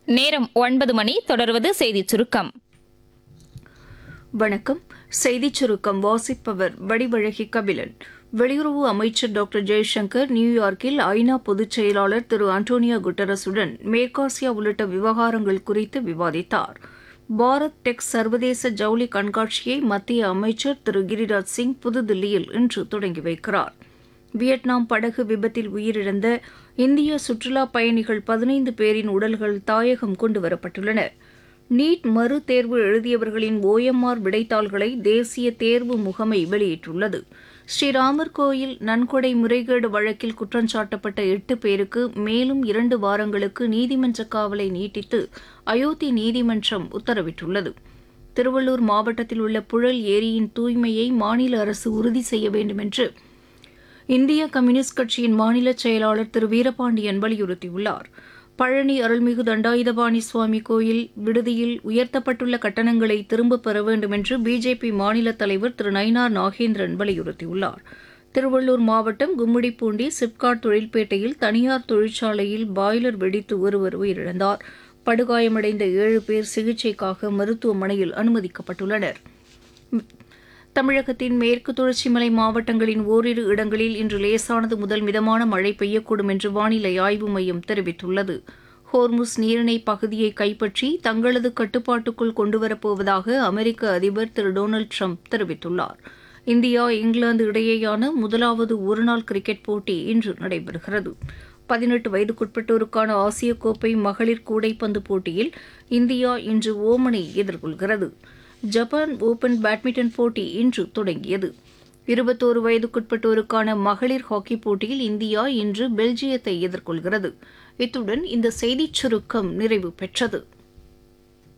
நேரம் ஒன்பது மணி தொடர்வது செய்திச் சுருக்கம் வணக்கம் செய்திச் சுருக்கம் வாசிப்பவர் வடிவழகி கபிலன் வெளியுறவு அமைச்சர் டாக்டர் ஜெய்சங்கர் நியூயார்க்கில் ஐநா பொதுச் செயலாளர் திரு அண்டோனியோ குட்டரஸுடன் மேற்காசியா உள்ளிட்ட விவகாரங்கள் குறித்து விவாதித்தார் பாரத் டெக் சர்வதேச ஜவுளி கண்காட்சியை மத்திய அமைச்சர் திரு கிரிராஜ் சிங் புதுதில்லியில் இன்று தொடங்கி வைக்கிறார் வியட்நாம் படகு விபத்தில் உயிரிழந்த இந்திய சுற்றுலா பயணிகள் பதினைந்து பேரின் உடல்கள் தாயகம் கொண்டுவரப்பட்டுள்ளன நீட் மறு தேர்வு எழுதியவர்களின் ஓஎம்ஆர் விடைத்தாள்களை தேசிய தேர்வு முகமை வெளியிட்டுள்ளது ஸ்ரீராமர் கோயில் நன்கொடை முறைகேடு வழக்கில் குற்றஞ்சாட்டப்பட்ட எட்டு பேருக்கு மேலும் இரண்டு வாரங்களுக்கு நீதிமன்ற காவலை நீட்டித்து அயோத்தி நீதிமன்றம் உத்தரவிட்டுள்ளது திருவள்ளூர் மாவட்டத்தில் உள்ள புழல் ஏரியின் தூய்மையை மாநில அரசு உறுதி செய்ய வேண்டும் என்று இந்திய கம்யூனிஸ்ட் கட்சியின் மாநில செயலாளர் திரு வீரபாண்டியன் வலியுறுத்தியுள்ளார் பழனி அருள்மிகு தண்டாயுதபாணி சுவாமி கோயில் விடுதியில் உயர்த்தப்பட்டுள்ள கட்டணங்களை திரும்பப் பெற வேண்டும் என்று பிஜேபி மாநில தலைவர் திரு நயினார் நாகேந்திரன் வலியுறுத்தியுள்ளார் திருவள்ளூர் மாவட்டம் கும்மிடிப்பூண்டி சிப்காட் தொழில்பேட்டையில் தனியார் தொழிற்சாலையில் பாய்லர் வெடித்து ஒருவர் உயிரிழந்தார் படுகாயமடைந்த ஏழு பேர் சிகிச்சைக்காக மருத்துவமனையில் அனுமதிக்கப்பட்டுள்ளனர் தமிழகத்தின் மேற்கு தொடர்ச்சி மலை மாவட்டங்களின் ஓரிரு இடங்களில் இன்று லேசானது முதல் மிதமான மழை பெய்யக்கூடும் என்று வானிலை ஆய்வு மையம் தெரிவித்துள்ளது ஹோர்முஸ் நீரிணை பகுதியை கைப்பற்றி தங்களது கட்டுப்பாட்டுக்குள் கொண்டுவரப்போவதாக அமெரிக்க அதிபர் திரு டொனால்டு ட்ரம்ப் தெரிவித்துள்ளார் இந்தியா இங்கிலாந்து இடையேயான முதலாவது ஒருநாள் கிரிக்கெட் போட்டி இன்று நடைபெறுகிறது பதினெட்டு வயதுக்குட்பட்டோருக்கான ஆசிய கோப்பை மகளிர் கூடைப்பந்து போட்டியில் இந்தியா இன்று ஓமனை எதிர்கொள்கிறது ஜப்பான் ஓபன் பேட்மிண்டன் போட்டி இன்று தொடங்கியது இருபத்தோரு வயதுக்குட்பட்டோருக்கான மகளிர் ஹாக்கி போட்டியில் இந்தியா இன்று பெல்ஜியத்தை எதிர்கொள்கிறது இத்துடன் இந்த செய்திச் சுருக்கம் நிறைவு பெற்றது